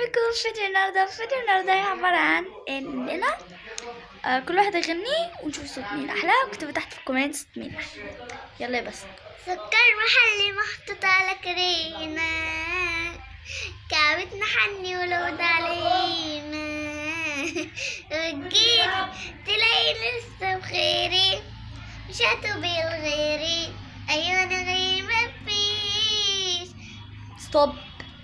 بكم فيديو النهارده فيديو النهارده هي عبارة عن اننا آه كل واحد يغني ونشوف صوت مين احلى واكتبوا تحت في الكومنتس صوت مين احلى يلا يا بس سكر محلي محطوط على كريمة كعبة محني ولود علينا وتجيلي تلاقي لسه بخيري مش هتبقي الغيري أيوة أنا غيري مفيش ستوب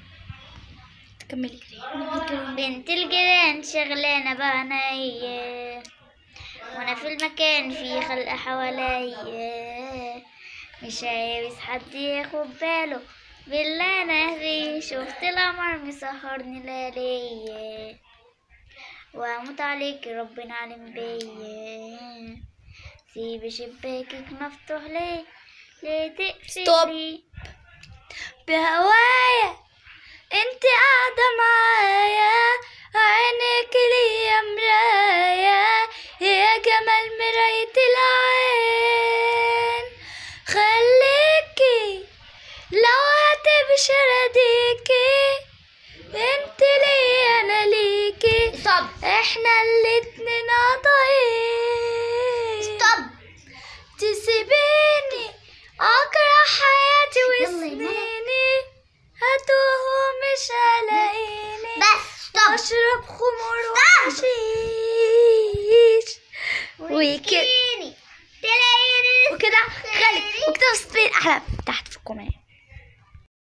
تكملي بنت الجيران شغلانة بعناية وانا في المكان في خلق حواليا مش عاوز حد ياخد باله بالله انا فيه شفت القمر مسهرني لياليا واموت عليك ربنا علم بيا سيب شباكك مفتوح ليه ليه Stop. تقفلي بهوايا انت قاعدة معايا عينك ليا مراية يا جمال مراية العين خليكي لو هتمشي رديكي انت ليا انا ليكي ستوب احنا الاتنين قطعين ستوب تسيبيني اكره حياتي يلا يا ماما. وسنيني هتوه مش هلاقيني بس ستوب اشرب خمور Stop. وحشيش وكده وكده تلاقيني وكده خلي وكتب سبين احلى تحت في الكومنت